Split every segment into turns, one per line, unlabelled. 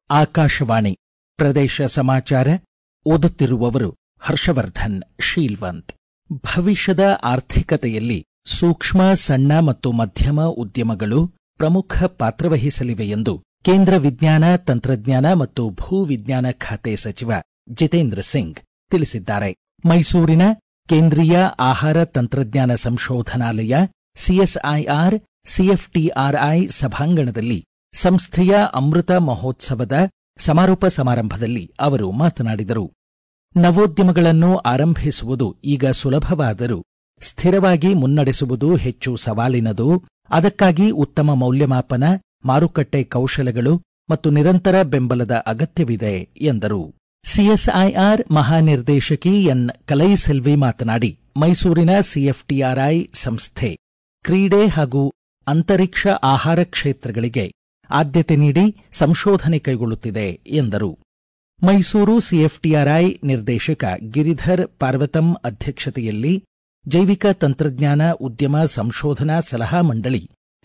ಆಕಾಶವಾಣಿ ಪ್ರದೇಶ ಸಮಾಚಾರ ಓದುತ್ತಿರುವವರು ಹರ್ಷವರ್ಧನ್ ಶೀಲ್ವಂತ್ ಭವಿಷ್ಯದ ಆರ್ಥಿಕತೆಯಲ್ಲಿ ಸೂಕ್ಷ್ಮ ಸಣ್ಣ ಮತ್ತು ಮಧ್ಯಮ ಉದ್ಯಮಗಳು ಪ್ರಮುಖ ಪಾತ್ರವಹಿಸಲಿವೆ ಎಂದು ಕೇಂದ್ರ ವಿಜ್ಞಾನ ತಂತ್ರಜ್ಞಾನ ಮತ್ತು ಭೂ ವಿಜ್ಞಾನ ಖಾತೆ ಸಚಿವ ಜಿತೇಂದ್ರ ಸಿಂಗ್ ತಿಳಿಸಿದ್ದಾರೆ ಮೈಸೂರಿನ ಕೇಂದ್ರೀಯ ಆಹಾರ ತಂತ್ರಜ್ಞಾನ ಸಂಶೋಧನಾಲಯ ಸಿಎಸ್ಐಆರ್ ಸಿಎಫ್ಟಿಆರ್ಐ ಸಭಾಂಗಣದಲ್ಲಿ ಸಂಸ್ಥೆಯ ಅಮೃತ ಮಹೋತ್ಸವದ ಸಮಾರೋಪ ಸಮಾರಂಭದಲ್ಲಿ ಅವರು ಮಾತನಾಡಿದರು ನವೋದ್ಯಮಗಳನ್ನು ಆರಂಭಿಸುವುದು ಈಗ ಸುಲಭವಾದರೂ ಸ್ಥಿರವಾಗಿ ಮುನ್ನಡೆಸುವುದು ಹೆಚ್ಚು ಸವಾಲಿನದು ಅದಕ್ಕಾಗಿ ಉತ್ತಮ ಮೌಲ್ಯಮಾಪನ ಮಾರುಕಟ್ಟೆ ಕೌಶಲಗಳು ಮತ್ತು ನಿರಂತರ ಬೆಂಬಲದ ಅಗತ್ಯವಿದೆ ಎಂದರು ಸಿಎಸ್ಐಆರ್ ಮಹಾನಿರ್ದೇಶಕಿ ಎನ್ ಕಲೈಸೆಲ್ವಿ ಮಾತನಾಡಿ ಮೈಸೂರಿನ ಸಿಎಫ್ಟಿಆರ್ಐ ಸಂಸ್ಥೆ ಕ್ರೀಡೆ ಹಾಗೂ ಅಂತರಿಕ್ಷ ಆಹಾರ ಕ್ಷೇತ್ರಗಳಿಗೆ ಆದ್ಯತೆ ನೀಡಿ ಸಂಶೋಧನೆ ಕೈಗೊಳ್ಳುತ್ತಿದೆ ಎಂದರು ಮೈಸೂರು ಸಿಎಫ್ಟಿಆರ್ಐ ನಿರ್ದೇಶಕ ಗಿರಿಧರ್ ಪಾರ್ವತಂ ಅಧ್ಯಕ್ಷತೆಯಲ್ಲಿ ಜೈವಿಕ ತಂತ್ರಜ್ಞಾನ ಉದ್ಯಮ ಸಂಶೋಧನಾ ಸಲಹಾ ಮಂಡಳಿ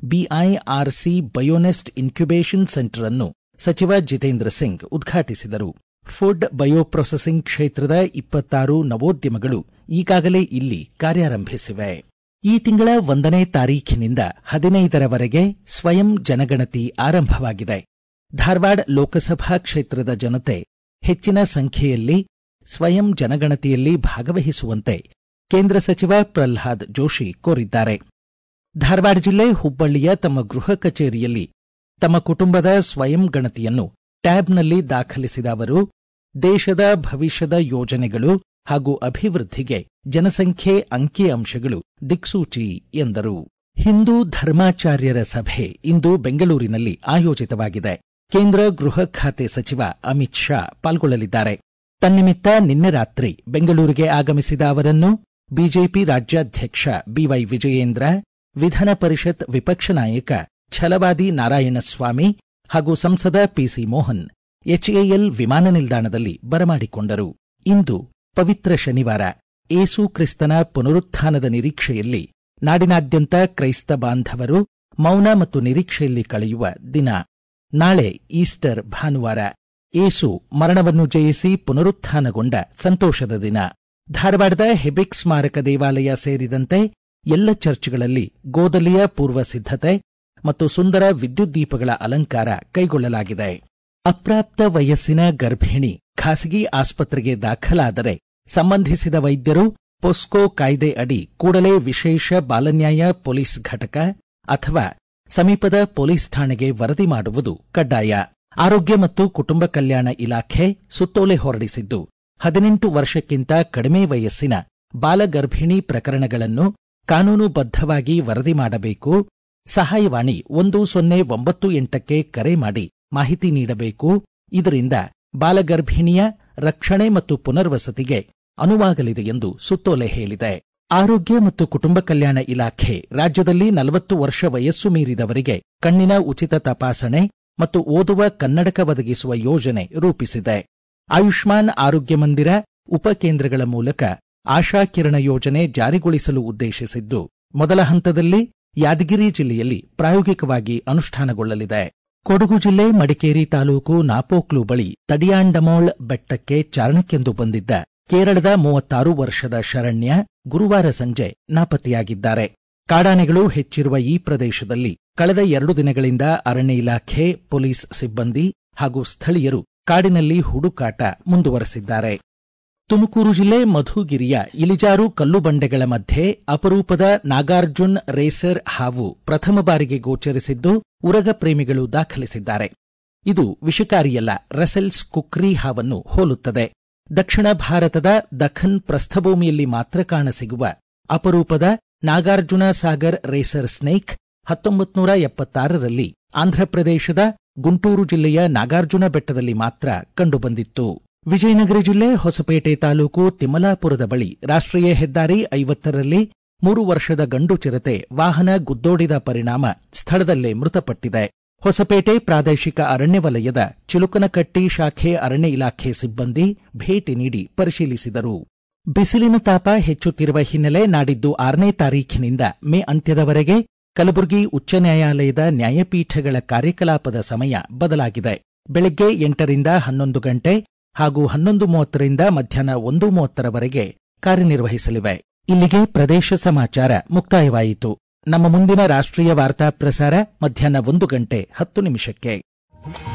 ಬಿಐಆರ್ಸಿ ಬಯೋನೆಸ್ಟ್ ಇನ್ಕ್ಯುಬೇಷನ್ ಸೆಂಟರ್ ಅನ್ನು ಸಚಿವ ಜಿತೇಂದ್ರ ಸಿಂಗ್ ಉದ್ಘಾಟಿಸಿದರು ಫುಡ್ ಬಯೋಪ್ರೊಸೆಸಿಂಗ್ ಕ್ಷೇತ್ರದ ಇಪ್ಪತ್ತಾರು ನವೋದ್ಯಮಗಳು ಈಗಾಗಲೇ ಇಲ್ಲಿ ಕಾರ್ಯಾರಂಭಿಸಿವೆ ಈ ತಿಂಗಳ ಒಂದನೇ ತಾರೀಖಿನಿಂದ ಹದಿನೈದರವರೆಗೆ ಸ್ವಯಂ ಜನಗಣತಿ ಆರಂಭವಾಗಿದೆ ಧಾರವಾಡ ಲೋಕಸಭಾ ಕ್ಷೇತ್ರದ ಜನತೆ ಹೆಚ್ಚಿನ ಸಂಖ್ಯೆಯಲ್ಲಿ ಸ್ವಯಂ ಜನಗಣತಿಯಲ್ಲಿ ಭಾಗವಹಿಸುವಂತೆ ಕೇಂದ್ರ ಸಚಿವ ಪ್ರಲ್ಹಾದ್ ಜೋಶಿ ಕೋರಿದ್ದಾರೆ ಧಾರವಾಡ ಜಿಲ್ಲೆ ಹುಬ್ಬಳ್ಳಿಯ ತಮ್ಮ ಗೃಹ ಕಚೇರಿಯಲ್ಲಿ ತಮ್ಮ ಕುಟುಂಬದ ಸ್ವಯಂ ಗಣತಿಯನ್ನು ಟ್ಯಾಬ್ನಲ್ಲಿ ದಾಖಲಿಸಿದ ಅವರು ದೇಶದ ಭವಿಷ್ಯದ ಯೋಜನೆಗಳು ಹಾಗೂ ಅಭಿವೃದ್ಧಿಗೆ ಜನಸಂಖ್ಯೆ ಅಂಕಿಅಂಶಗಳು ದಿಕ್ಸೂಚಿ ಎಂದರು ಹಿಂದೂ ಧರ್ಮಾಚಾರ್ಯರ ಸಭೆ ಇಂದು ಬೆಂಗಳೂರಿನಲ್ಲಿ ಆಯೋಜಿತವಾಗಿದೆ ಕೇಂದ್ರ ಗೃಹ ಖಾತೆ ಸಚಿವ ಅಮಿತ್ ಶಾ ಪಾಲ್ಗೊಳ್ಳಲಿದ್ದಾರೆ ತನ್ನಿಮಿತ್ತ ನಿನ್ನೆ ರಾತ್ರಿ ಬೆಂಗಳೂರಿಗೆ ಆಗಮಿಸಿದ ಅವರನ್ನು ಬಿಜೆಪಿ ರಾಜ್ಯಾಧ್ಯಕ್ಷ ಬಿವೈ ವಿಜಯೇಂದ್ರ ವಿಧಾನ ಪರಿಷತ್ ವಿಪಕ್ಷ ನಾಯಕ ಛಲವಾದಿ ನಾರಾಯಣಸ್ವಾಮಿ ಹಾಗೂ ಸಂಸದ ಪಿಸಿ ಮೋಹನ್ ಎಚ್ಎಎಲ್ ವಿಮಾನ ನಿಲ್ದಾಣದಲ್ಲಿ ಬರಮಾಡಿಕೊಂಡರು ಇಂದು ಪವಿತ್ರ ಶನಿವಾರ ಏಸು ಕ್ರಿಸ್ತನ ಪುನರುತ್ಥಾನದ ನಿರೀಕ್ಷೆಯಲ್ಲಿ ನಾಡಿನಾದ್ಯಂತ ಕ್ರೈಸ್ತ ಬಾಂಧವರು ಮೌನ ಮತ್ತು ನಿರೀಕ್ಷೆಯಲ್ಲಿ ಕಳೆಯುವ ದಿನ ನಾಳೆ ಈಸ್ಟರ್ ಭಾನುವಾರ ಏಸು ಮರಣವನ್ನು ಜಯಿಸಿ ಪುನರುತ್ಥಾನಗೊಂಡ ಸಂತೋಷದ ದಿನ ಧಾರವಾಡದ ಹೆಬಿಕ್ ಸ್ಮಾರಕ ದೇವಾಲಯ ಸೇರಿದಂತೆ ಎಲ್ಲ ಚರ್ಚ್ಗಳಲ್ಲಿ ಗೋದಲಿಯ ಪೂರ್ವ ಸಿದ್ಧತೆ ಮತ್ತು ಸುಂದರ ವಿದ್ಯುತ್ ದೀಪಗಳ ಅಲಂಕಾರ ಕೈಗೊಳ್ಳಲಾಗಿದೆ ಅಪ್ರಾಪ್ತ ವಯಸ್ಸಿನ ಗರ್ಭಿಣಿ ಖಾಸಗಿ ಆಸ್ಪತ್ರೆಗೆ ದಾಖಲಾದರೆ ಸಂಬಂಧಿಸಿದ ವೈದ್ಯರು ಪೊಸ್ಕೋ ಕಾಯ್ದೆ ಅಡಿ ಕೂಡಲೇ ವಿಶೇಷ ಬಾಲನ್ಯಾಯ ಪೊಲೀಸ್ ಘಟಕ ಅಥವಾ ಸಮೀಪದ ಪೊಲೀಸ್ ಠಾಣೆಗೆ ವರದಿ ಮಾಡುವುದು ಕಡ್ಡಾಯ ಆರೋಗ್ಯ ಮತ್ತು ಕುಟುಂಬ ಕಲ್ಯಾಣ ಇಲಾಖೆ ಸುತ್ತೋಲೆ ಹೊರಡಿಸಿದ್ದು ಹದಿನೆಂಟು ವರ್ಷಕ್ಕಿಂತ ಕಡಿಮೆ ವಯಸ್ಸಿನ ಬಾಲಗರ್ಭಿಣಿ ಪ್ರಕರಣಗಳನ್ನು ಕಾನೂನುಬದ್ಧವಾಗಿ ವರದಿ ಮಾಡಬೇಕು ಸಹಾಯವಾಣಿ ಒಂದು ಸೊನ್ನೆ ಒಂಬತ್ತು ಎಂಟಕ್ಕೆ ಕರೆ ಮಾಡಿ ಮಾಹಿತಿ ನೀಡಬೇಕು ಇದರಿಂದ ಬಾಲಗರ್ಭಿಣಿಯ ರಕ್ಷಣೆ ಮತ್ತು ಪುನರ್ವಸತಿಗೆ ಅನುವಾಗಲಿದೆ ಎಂದು ಸುತ್ತೋಲೆ ಹೇಳಿದೆ ಆರೋಗ್ಯ ಮತ್ತು ಕುಟುಂಬ ಕಲ್ಯಾಣ ಇಲಾಖೆ ರಾಜ್ಯದಲ್ಲಿ ನಲವತ್ತು ವರ್ಷ ವಯಸ್ಸು ಮೀರಿದವರಿಗೆ ಕಣ್ಣಿನ ಉಚಿತ ತಪಾಸಣೆ ಮತ್ತು ಓದುವ ಕನ್ನಡಕ ಒದಗಿಸುವ ಯೋಜನೆ ರೂಪಿಸಿದೆ ಆಯುಷ್ಮಾನ್ ಆರೋಗ್ಯ ಮಂದಿರ ಉಪಕೇಂದ್ರಗಳ ಮೂಲಕ ಆಶಾ ಕಿರಣ ಯೋಜನೆ ಜಾರಿಗೊಳಿಸಲು ಉದ್ದೇಶಿಸಿದ್ದು ಮೊದಲ ಹಂತದಲ್ಲಿ ಯಾದಗಿರಿ ಜಿಲ್ಲೆಯಲ್ಲಿ ಪ್ರಾಯೋಗಿಕವಾಗಿ ಅನುಷ್ಠಾನಗೊಳ್ಳಲಿದೆ ಕೊಡಗು ಜಿಲ್ಲೆ ಮಡಿಕೇರಿ ತಾಲೂಕು ನಾಪೋಕ್ಲು ಬಳಿ ತಡಿಯಾಂಡಮೋಳ್ ಬೆಟ್ಟಕ್ಕೆ ಚಾರಣಕ್ಕೆಂದು ಬಂದಿದ್ದ ಕೇರಳದ ಮೂವತ್ತಾರು ವರ್ಷದ ಶರಣ್ಯ ಗುರುವಾರ ಸಂಜೆ ನಾಪತ್ತೆಯಾಗಿದ್ದಾರೆ ಕಾಡಾನೆಗಳು ಹೆಚ್ಚಿರುವ ಈ ಪ್ರದೇಶದಲ್ಲಿ ಕಳೆದ ಎರಡು ದಿನಗಳಿಂದ ಅರಣ್ಯ ಇಲಾಖೆ ಪೊಲೀಸ್ ಸಿಬ್ಬಂದಿ ಹಾಗೂ ಸ್ಥಳೀಯರು ಕಾಡಿನಲ್ಲಿ ಹುಡುಕಾಟ ಮುಂದುವರೆಸಿದ್ದಾರೆ ತುಮಕೂರು ಜಿಲ್ಲೆ ಮಧುಗಿರಿಯ ಇಲಿಜಾರು ಕಲ್ಲು ಬಂಡೆಗಳ ಮಧ್ಯೆ ಅಪರೂಪದ ನಾಗಾರ್ಜುನ್ ರೇಸರ್ ಹಾವು ಪ್ರಥಮ ಬಾರಿಗೆ ಗೋಚರಿಸಿದ್ದು ಉರಗ ಪ್ರೇಮಿಗಳು ದಾಖಲಿಸಿದ್ದಾರೆ ಇದು ವಿಷಕಾರಿಯಲ್ಲ ರಸೆಲ್ಸ್ ಕುಕ್ರಿ ಹಾವನ್ನು ಹೋಲುತ್ತದೆ ದಕ್ಷಿಣ ಭಾರತದ ದಖನ್ ಪ್ರಸ್ಥಭೂಮಿಯಲ್ಲಿ ಮಾತ್ರ ಕಾಣಸಿಗುವ ಅಪರೂಪದ ನಾಗಾರ್ಜುನ ಸಾಗರ್ ರೇಸರ್ ಸ್ನೇಕ್ ಹತ್ತೊಂಬತ್ತು ನೂರ ಎಪ್ಪತ್ತಾರರಲ್ಲಿ ಆಂಧ್ರಪ್ರದೇಶದ ಗುಂಟೂರು ಜಿಲ್ಲೆಯ ನಾಗಾರ್ಜುನ ಬೆಟ್ಟದಲ್ಲಿ ಮಾತ್ರ ಕಂಡುಬಂದಿತ್ತು ವಿಜಯನಗರ ಜಿಲ್ಲೆ ಹೊಸಪೇಟೆ ತಾಲೂಕು ತಿಮ್ಮಲಾಪುರದ ಬಳಿ ರಾಷ್ಟ್ರೀಯ ಹೆದ್ದಾರಿ ಐವತ್ತರಲ್ಲಿ ಮೂರು ವರ್ಷದ ಗಂಡು ಚಿರತೆ ವಾಹನ ಗುದ್ದೋಡಿದ ಪರಿಣಾಮ ಸ್ಥಳದಲ್ಲೇ ಮೃತಪಟ್ಟಿದೆ ಹೊಸಪೇಟೆ ಪ್ರಾದೇಶಿಕ ಅರಣ್ಯ ವಲಯದ ಚಿಲುಕನಕಟ್ಟಿ ಶಾಖೆ ಅರಣ್ಯ ಇಲಾಖೆ ಸಿಬ್ಬಂದಿ ಭೇಟಿ ನೀಡಿ ಪರಿಶೀಲಿಸಿದರು ಬಿಸಿಲಿನ ತಾಪ ಹೆಚ್ಚುತ್ತಿರುವ ಹಿನ್ನೆಲೆ ನಾಡಿದ್ದು ಆರನೇ ತಾರೀಖಿನಿಂದ ಮೇ ಅಂತ್ಯದವರೆಗೆ ಕಲಬುರಗಿ ಉಚ್ಚ ನ್ಯಾಯಾಲಯದ ನ್ಯಾಯಪೀಠಗಳ ಕಾರ್ಯಕಲಾಪದ ಸಮಯ ಬದಲಾಗಿದೆ ಬೆಳಗ್ಗೆ ಎಂಟರಿಂದ ಹನ್ನೊಂದು ಗಂಟೆ ಹಾಗೂ ಹನ್ನೊಂದು ಮೂವತ್ತರಿಂದ ಮಧ್ಯಾಹ್ನ ಒಂದು ಮೂವತ್ತರವರೆಗೆ ಕಾರ್ಯನಿರ್ವಹಿಸಲಿವೆ ಇಲ್ಲಿಗೆ ಪ್ರದೇಶ ಸಮಾಚಾರ ಮುಕ್ತಾಯವಾಯಿತು ನಮ್ಮ ಮುಂದಿನ ರಾಷ್ಟ್ರೀಯ ವಾರ್ತಾ ಪ್ರಸಾರ ಮಧ್ಯಾಹ್ನ ಒಂದು ಗಂಟೆ ಹತ್ತು ನಿಮಿಷಕ್ಕೆ